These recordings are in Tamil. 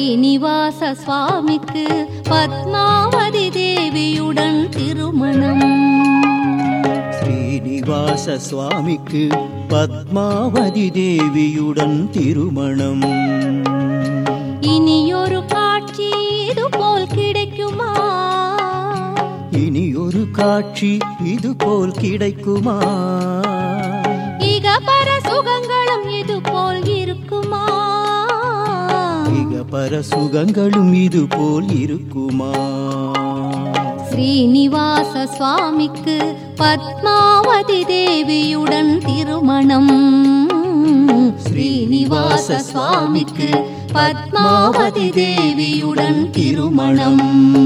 ஸ்ரீனிவாச சுவாமிக்கு பத்மாவதி தேவியுடன் திருமணம் ஸ்ரீனிவாச சுவாமிக்கு பத்மாவதி தேவியுடன் திருமணம் இனியொரு காட்சி இது போல் கிடைக்குமா இனி ஒரு காட்சி இது போல் கிடைக்குமா இகபர சுகங்களும் இது போல் இருக்குமா மிக பர சுகங்களும் இது போல் இருக்குமா ஸ்ரீனிவாச சுவாமிக்கு பத்மாவதி தேவியுடன் திருமணம் ஸ்ரீனிவாச சுவாமிக்கு பத்மாவதி தேவியுடன் திருமணம்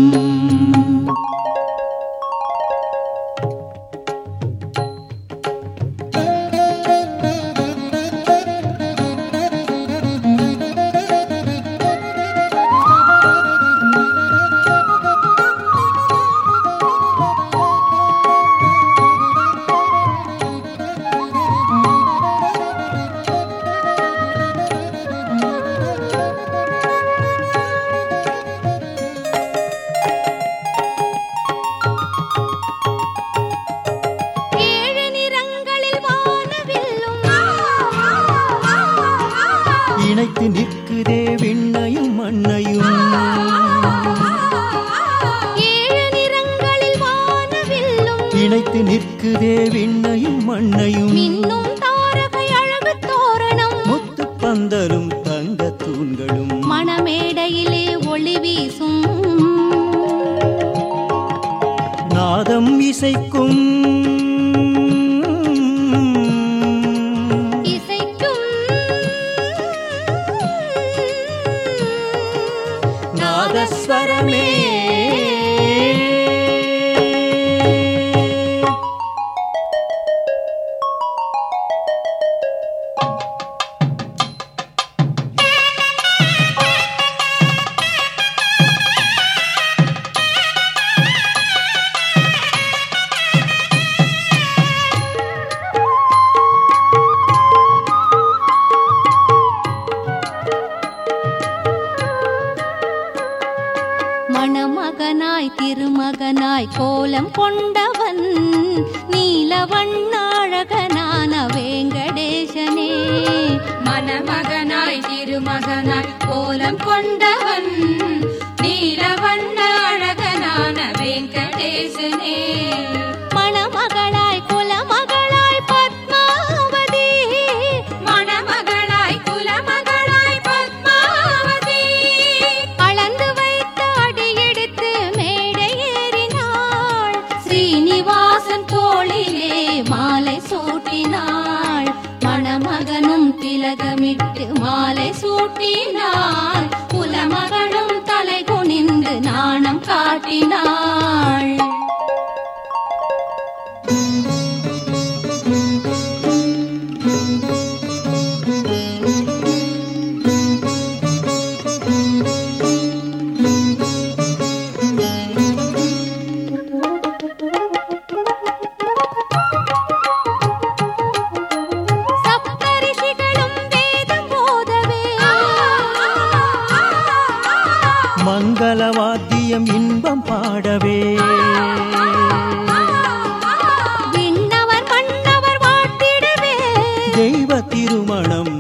ஏழு நிறங்களில் வானவில்லும் இணைத்து நிற்குதே விண்ணையும் மண்ணையும் ஏழு நிறங்களில் வானவில்லும் இணைத்து நிற்குதே விண்ணையும் மண்ணையும் மின்னும் தாரகை அழகு தோரணம் முத்து பந்தலும் தங்க தூண்களும் மணமேடையிலே ஒளி வீசும் நாதம் இசைக்கும் இசைக்கும் நாதஸ்வரமே மணமகனாய் திருமகனாய் கோலம் கொண்டவன் நீலவண்ண அழகனான வேங்கடேசனே மணமகனாய் திருமகனாய் கோலம் கொண்டவன் நீலவண்ண அழகனான வெங்கடேசனே மணமகளாய் குலமகளாய் பத்மாவதி மணமகளாய் குலமகளாய் பத்மாவதி அளந்து வைத்த அடியெடுத்து மேடை ஏறினாள் ஸ்ரீனிவாசன் தோளிலே மாலை சூட்டினாள் மணமகனும் திலகமிட்டு மாலை சூட்டினாள் குலமகளும் தலை குனிந்து நாணம் காட்டினாள் சப்தரிஷிகளும் வேதம் போதவே மங்கள வாத்தியம் இன்பம் பாடவே விண்ணவர் மன்னவர் வாழ்த்திடவே தெய்வ திருமணம்